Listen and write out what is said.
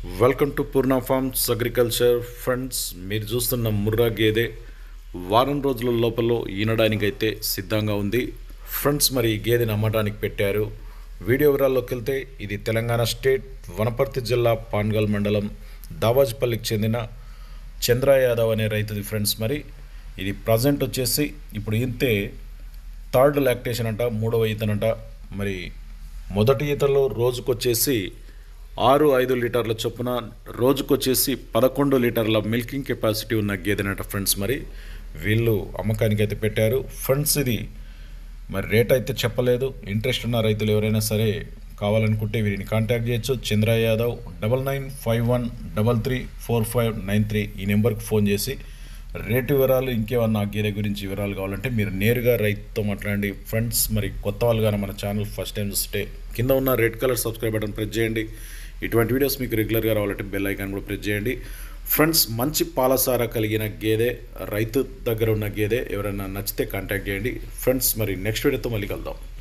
welcome to Purna farms agriculture friends మీరు చూస్తున్న ముర్రా గేదె వారం రోజుల లోపల ఈనడానికైతే సిద్ధంగా ఉంది ఫ్రెండ్స్ మరి ఈ గేదెని అమ్మడానికి పెట్టారు వీడియో వివరాల్లోకి వెళ్తే ఇది తెలంగాణ స్టేట్ వనపర్తి జిల్లా పాన్గల్ మండలం దావాజ్పల్లికి చెందిన చంద్ర యాదవ్ అనే రైతుది ఫ్రెండ్స్ మరి ఇది ప్రజెంట్ వచ్చేసి ఇప్పుడు ఇంతే థర్డ్ లాక్టేషన్ అంట మూడవ ఈతనంట మరి మొదటి ఈతలో రోజుకొచ్చేసి ఆరు ఐదు లీటర్ల చొప్పున రోజుకొచ్చేసి పదకొండు లీటర్ల మిల్కింగ్ కెపాసిటీ ఉన్న గేదెనట ఫ్రెండ్స్ మరి వీళ్ళు అమ్మకానికి అయితే పెట్టారు ఫ్రెండ్స్ ఇది మరి రేట్ అయితే చెప్పలేదు ఇంట్రెస్ట్ ఉన్న రైతులు ఎవరైనా సరే కావాలనుకుంటే వీరిని కాంటాక్ట్ చేయొచ్చు Chandra Yadav double nine five one double three four five nine three ఈ నెంబర్కి ఫోన్ చేసి రేటు వివరాలు ఇంకేమన్నా ఆ గేదె గురించి వివరాలు కావాలంటే మీరు నేరుగా రైతుతో మాట్లాడండి ఫ్రెండ్స్ మరి కొత్త వాళ్ళు కానీ మన ఛానల్ ఫస్ట్ టైం చూస్తే కింద ఉన్న red colour subscribe button press చేయండి ఇటువంటి వీడియోస్ మీకు రెగ్యులర్గా రావాలంటే బెల్ ఐకాన్ కూడా ప్రెస్ చేయండి ఫ్రెండ్స్ మంచి పాలసార కలిగిన గేదె రైతు దగ్గర ఉన్న గేదె ఎవరైనా నచ్చితే కాంటాక్ట్ చేయండి ఫ్రెండ్స్ మరి నెక్స్ట్ వీడియోతో మళ్ళీ కలుద్దాం